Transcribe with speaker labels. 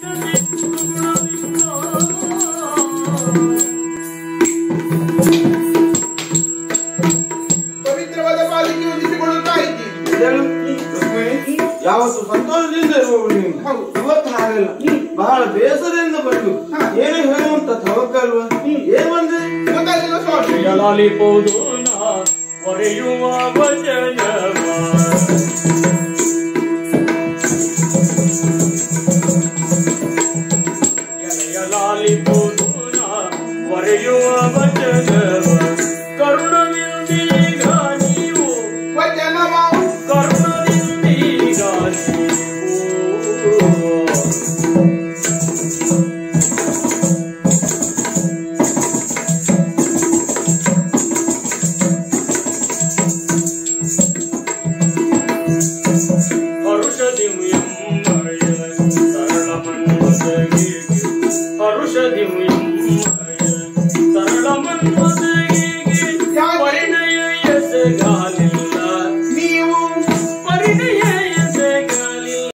Speaker 1: ಪವಿತ್ರವಾದ ಪಾಲಿಕೆ ಹೊಂದಿಸಿಕೊಳ್ಳುತ್ತಾ ಇದ್ದೀನಿ
Speaker 2: ಇದೆಲ್ಲ ರುಕ್ಮಿಣಿ ಯಾವತ್ತು ಸಂತೋಷದಿಂದ ಇರುವವಳು ನೀನು
Speaker 1: ಹೌದು.
Speaker 2: ಇವತ್ತು ಹಾಗಲ್ಲ ಬಹಳ ಬೇಸರದಿಂದ ಬಂದು ಏನು ಹೇಳುವಂತ ತವಕಲ್ವ ಏನ್ ಬಂದೆ
Speaker 1: ಗೊತ್ತಾಗಿಲ್ಲ ಸ್ವಾಮಿ
Speaker 3: ಎಲಾಲಿಪೋದು ನಾ ಒರೆಯುವ ವಚನವ ಎಲೆಯಲಾಲಿಪೋದು ನಾ ಒರೆಯುವ ವಚನವ ಕರುಣವಿಂದೀಗ ನೀವು
Speaker 1: ವಚನವ
Speaker 3: ಕರುಣವಿಂದೀಗ ನೀವು ಹರುಷದಿಮುಯಮ್ಮಯ ಸರಳಮನ್ಮದಗಿರಿ ಹರುಷದಿಮುಯಮ್ಮಯ ಸರಳಮನ್ಮದಗಿರಿ